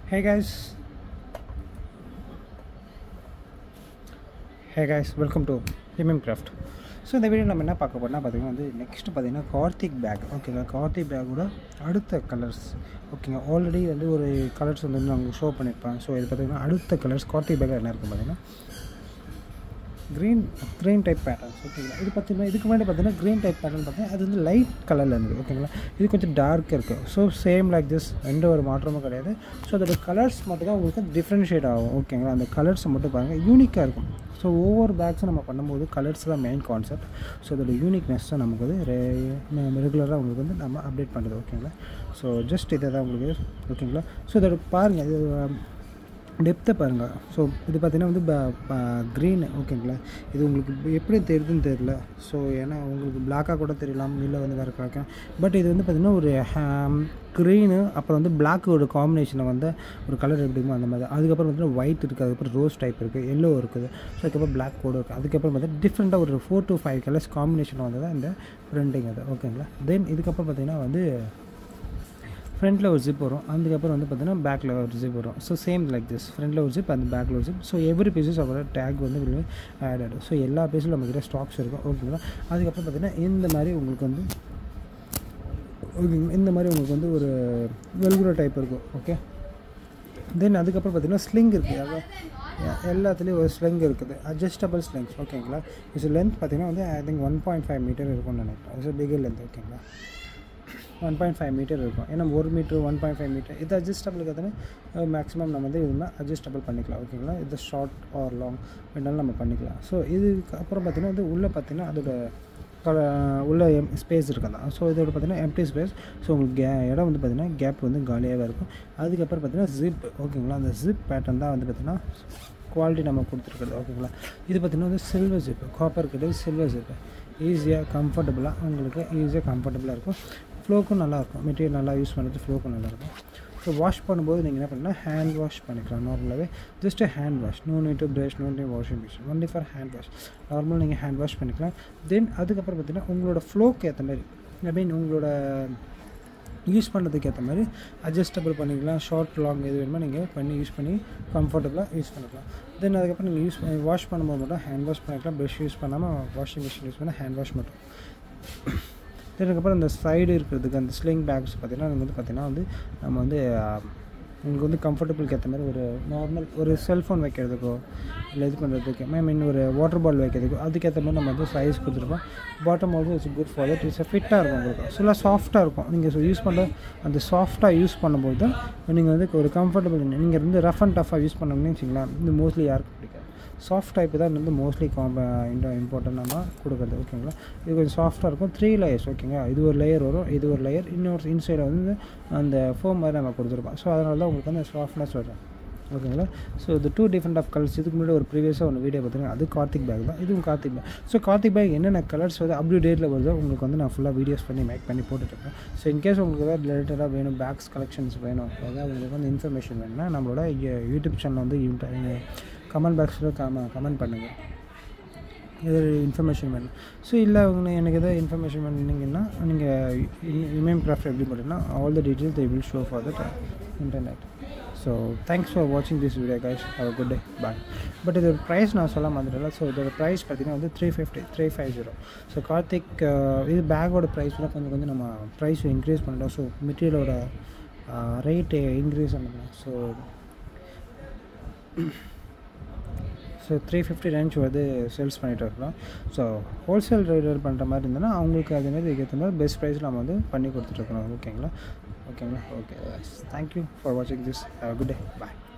Hey guys. Hey guys welcome to ஹிமிம் craft so இந்த video நம்ம என்ன பார்க்க போறோம்னா பார்த்தீங்கன்னா வந்து நெக்ஸ்ட் பார்த்தீங்கன்னா கார்த்திக் பேக் ஓகேங்களா கார்த்திக் பேக்கோட அடுத்த கலர்ஸ் ஓகேங்க ஆல்ரெடி வந்து ஒரு கலர்ஸ் வந்து நான் உங்களுக்கு ஷோ பண்ணியிருப்பேன் ஸோ இது பார்த்தீங்கன்னா அடுத்த கலர்ஸ் கார்த்திக் பேக்கில் என்ன இருக்குது பார்த்தீங்கன்னா க்ரீன் க்ரீன் டைப் பேட்டர்ன்ஸ் ஓகேங்களா இது பார்த்தீங்கன்னா இதுக்கு முன்னாடி பார்த்தீங்கன்னா க்ரீன் டைப் பேட்டர்ன் பார்த்தீங்கன்னா அது வந்து லைட் கலரில் இருந்தது ஓகேங்களா இது கொஞ்சம் டார்க் இருக்குது ஸோ சேம் லைக் திஸ் எந்த ஒரு மாற்றமும் கிடையாது ஸோ அதோட கலர்ஸ் மட்டும் தான் உங்களுக்கு டிஃப்ரென்ஷியேட் ஆகும் ஓகேங்களா அந்த கலர்ஸை மட்டும் பாருங்கள் யூனிக்காக இருக்கும் ஸோ ஒவ்வொரு பேக்ஸும் நம்ம பண்ணும்போது கலர்ஸ் தான் மெயின் கான்செப்ட் ஸோ அதோட யூனிக்னஸ் தான் நமக்கு வந்து ரெகுலராக உங்களுக்கு வந்து நம்ம அப்டேட் பண்ணுறது ஓகேங்களா ஸோ ஜஸ்ட் இதை தான் உங்களுக்கு ஓகேங்களா ஸோ இதோட பாருங்கள் இது டெப்த்தை பாருங்கள் ஸோ இது பார்த்திங்கன்னா வந்து க்ரீன் ஓகேங்களா இது உங்களுக்கு எப்படி தெரியுதுன்னு தெரியல ஸோ ஏன்னா உங்களுக்கு பிளாக்காக கூட தெரியலாம் இல்லை வந்து வேறு கலக்கலாம் பட் இது வந்து பார்த்திங்கன்னா ஒரு க்ரீனு அப்புறம் வந்து பிளாக்கோட காம்பினேஷனில் வந்து ஒரு கலர் எப்படிமோ அந்த மாதிரி அதுக்கப்புறம் வந்து ஒயிட் இருக்குது அதுக்கப்புறம் ரோஸ் டைப் இருக்குது எல்லோ இருக்குது ஸோ அதுக்கப்புறம் பிளாக் கோடு இருக்குது அதுக்கப்புறம் பார்த்தீங்கன்னா டிஃப்ரெண்ட்டாக ஒரு ஃபோர் டு ஃபைவ் கலர்ஸ் காம்பினேஷனில் வந்து தான் இந்த ப்ரிண்டிங் அது ஓகேங்களா தென் இதுக்கப்புறம் பார்த்திங்கன்னா வந்து ஃப்ரண்ட்டில் ஒரு ஜிப் வரும் அதுக்கப்புறம் வந்து பார்த்தீங்கன்னா பேக்கில் ஒரு ஜிப் வரும் ஸோ சேம் லைக் திஸ் ஃப்ரண்ட்டில் ஒரு ஜிப் அந்த பேக்கில் ஒரு ஜிப் ஸோ எவ்ரி பீசஸ் அவரோட டேக் வந்து ஆட் ஆகிடும் ஸோ எல்லா பீஸிலும் நம்மக்கிட்ட ஸ்டாக்ஸ் இருக்கும் ஓகேங்களா அதுக்கப்புறம் பார்த்தீங்கன்னா இந்த மாதிரி உங்களுக்கு வந்து ஓகேங்களா இந்த மாதிரி உங்களுக்கு வந்து ஒரு வெல்குரோ டைப் இருக்கும் ஓகே தென் அதுக்கப்புறம் பார்த்தீங்கன்னா ஸ்லிங் இருக்குது அதாவது எல்லாத்துலேயும் ஒரு ஸ்லிங் இருக்குது அட்ஜஸ்டபிள் ஸ்லிங்ஸ் ஓகேங்களா இது லென்த் பார்த்தீங்கன்னா வந்து I think one point five metre இருக்கும்னு நினைக்கிறேன் இது பிகர் லென்த் ஓகேங்களா ஒன் பாயிண்ட் ஃபைவ் மீட்டர் இருக்கும் ஏன்னா ஒரு metre one point five metre இது அட்ஜஸ்டபிள் பார்த்தீங்கன்னா மேக்ஸிமம் நம்ம வந்து இதுனா அட்ஜஸ்டபிள் பண்ணிக்கலாம் ஓகேங்களா இது ஷார்ட் ஆர் லாங் வேணாலும் நம்ம பண்ணிக்கலாம் ஸோ இதுக்கு அப்புறம் பார்த்திங்கன்னா வந்து உள்ளே பார்த்திங்கன்னா அதோட கல உள்ள எம் ஸ்பேஸ் இருக்கதான் ஸோ இதோட பார்த்திங்கன்னா எம்டி ஸ்பேஸ் ஸோ உங்களுக்கு கே இடம் வந்து பார்த்திங்கன்னா கேப் வந்து காலியாகவே இருக்கும் அதுக்கப்புறம் பார்த்திங்கன்னா ஜிப் ஓகேங்களா அந்த ஜிப் பேட்டர்ன் தான் வந்து பார்த்திங்கன்னா குவாலிட்டி நம்ம கொடுத்துருக்குறது ஓகேங்களா இது பார்த்திங்கன்னா வந்து சில்வர் ஜிப்பு காப்பர் கிடையாது சில்வர் ஜிப்பு ஈஸியாக கம்ஃபர்டபுளாக உங்களுக்கு ஈஸியாக கம்ஃபர்டபுளாக இருக்கும் ஃப்ளோக்கும் நல்லாயிருக்கும் மெட்டீரியல் நல்லா யூஸ் பண்ணுறது ஃப்ளோக்கும் நல்லாயிருக்கும் ஸோ வாஷ் பண்ணும்போது நீங்கள் என்ன பண்ணலாம் ஹேண்ட் வாஷ் பண்ணிக்கலாம் நார்மலாகவே just hand wash no need to brush no need washing machine only for hand wash நார்மலாக நீங்கள் ஹேண்ட் வாஷ் பண்ணிக்கலாம் தென் அதுக்கப்புறம் பார்த்தீங்கன்னா உங்களோட ஃப்ளோக்கு ஏற்ற மாதிரி ஐ மீன் உங்களோட யூஸ் பண்ணுறதுக்கு ஏற்ற மாதிரி அட்ஜஸ்டபிள் பண்ணிக்கலாம் ஷார்ட் லாங் எது வேணுமோ நீங்கள் பண்ணி யூஸ் பண்ணி கம்ஃபர்டபுளாக யூஸ் பண்ணிக்கலாம் தென் அதுக்கப்புறம் நீங்கள் யூஸ் பண்ணி வாஷ் பண்ணும்போது மட்டும் ஹேண்ட் வாஷ் பண்ணிக்கலாம் ப்ரஷ் யூஸ் பண்ணாமல் வாஷிங் மிஷின் யூஸ் பண்ணால் ஹேண்ட் வாஷ் மட்டும் அதுக்கப்புறம் இந்த சைடு இருக்கிறதுக்கு அந்த ஸ்லிங் பேக்ஸ் பார்த்திங்கன்னா நீங்கள் வந்து பார்த்திங்கன்னா வந்து நம்ம வந்து உங்களுக்கு வந்து கம்ஃபர்டபுளுக்கு ஏற்ற மாதிரி ஒரு நார்மல் ஒரு செல்ஃபோன் வைக்கிறதுக்கோ இல்லை இது பண்ணுறதுக்கு ஐ மீன் ஒரு வாட்டர் பால் வைக்கிறதுக்கோ அதுக்கேற்ற மாதிரி நம்ம வந்து சைஸ் கொடுத்துருப்போம் bottom also it's good for that it's ஃபிட்டாக இருக்கும் உங்களுக்கு ஃபுல்லாக சாஃப்ட்டாக இருக்கும் நீங்கள் யூஸ் பண்ணுற அந்த சாஃப்ட்டாக யூஸ் பண்ணும்போது தான் நீங்கள் வந்து ஒரு கம்ஃபர்டபுள் நீங்கள் வந்து ரஃப் அண்ட் டஃபாக யூஸ் பண்ணோம்னு வச்சிங்களேன் இது மோஸ்ட்லி யாருக்கும் பிடிக்காது சாஃப்ட் டைப்பு தான் வந்து மோஸ்ட்லி காம்ப இம்பார்ட்டன் நம்ம கொடுக்குறது ஓகேங்களா இது கொஞ்சம் சாஃப்ட்டாக இருக்கும் த்ரீ லேயர்ஸ் ஓகேங்களா இது ஒரு லேயர் வரும் இது ஒரு லேயர் இன்னொரு இன்சைடில் வந்து அந்த ஃபோம் மாதிரி நம்ம கொடுத்துருப்போம் ஸோ அதனால தான் உங்களுக்கு வந்து சாஃப்ட்னஸ் வரும் ஓகேங்களா ஸோ இது டூ டிஃப்ரெண்ட் ஆஃப் கலர்ஸ் இதுக்கு முன்னாடி ஒரு ப்ரீவியஸாக ஒன்று வீடியோ பார்த்தீங்கன்னா அது கார்த்திக் பேக் தான் இதுவும் Karthik bag so Karthik bag என்னென்ன கலர்ஸ் வந்து அப்படி டேட்டில் வருதோ உங்களுக்கு வந்து நான் ஃபுல்லாக வீடியோஸ் பண்ணி மேக் பண்ணி போட்டுட்ருக்கேன் ஸோ இன்கேஸ் உங்களுக்கு ஏதாவது ரிலேட்டடாக வேணும் பேக்ஸ் கலெக்ஷன்ஸ் வேணும் ஏதாவது உங்களுக்கு வந்து இன்ஃபர்மேஷன் வேணும்னா நம்மளோட யூடியூப் சேனல் வந்து கமெண்ட் பாக்ஸில் கம கமெண்ட் பண்ணுங்கள் இது இன்ஃபர்மேஷன் வேணும் ஸோ இல்லை அவங்க எனக்கு எதாவது இன்ஃபர்மேஷன் வேணுங்கன்னா நீங்கள் இமேம் கிராஃப்ட் எப்படி பண்ணுறீங்கன்னா all the details they will show for that internet so thanks for வாட்சிங் this video guys have good day bye but இதோட ப்ரைஸ் நான் சொல்ல மாதிரில ஸோ இதோட ப்ரைஸ் பார்த்தீங்கன்னா வந்து three fifty three five zero so Karthik இது பேக்கோட ப்ரைஸ் கூட கொஞ்சம் கொஞ்சம் நம்ம ப்ரைஸ் இன்க்ரீஸ் பண்ணிட்டோம் ஸோ மெட்டீரியலோட ரேட்டு இன்க்ரீஸ் பண்ணலாம் so so three fifty range வந்து சேல்ஸ் பண்ணிகிட்டு இருக்கிறோம் ஸோ ஹோல்சேல் ரேடர் பண்ணுற மாதிரி இருந்ததுன்னா அவங்களுக்கு அதேமாதிரி ஏற்ற மாதிரி பெஸ்ட் ப்ரைஸில் நம்ம வந்து பண்ணி கொடுத்துட்ருக்குறோம் ஓகேங்களா ஓகேங்களா ஓகே தேங்க்யூ ஃபார் வாட்சிங் திஸ் குட் டே பாய்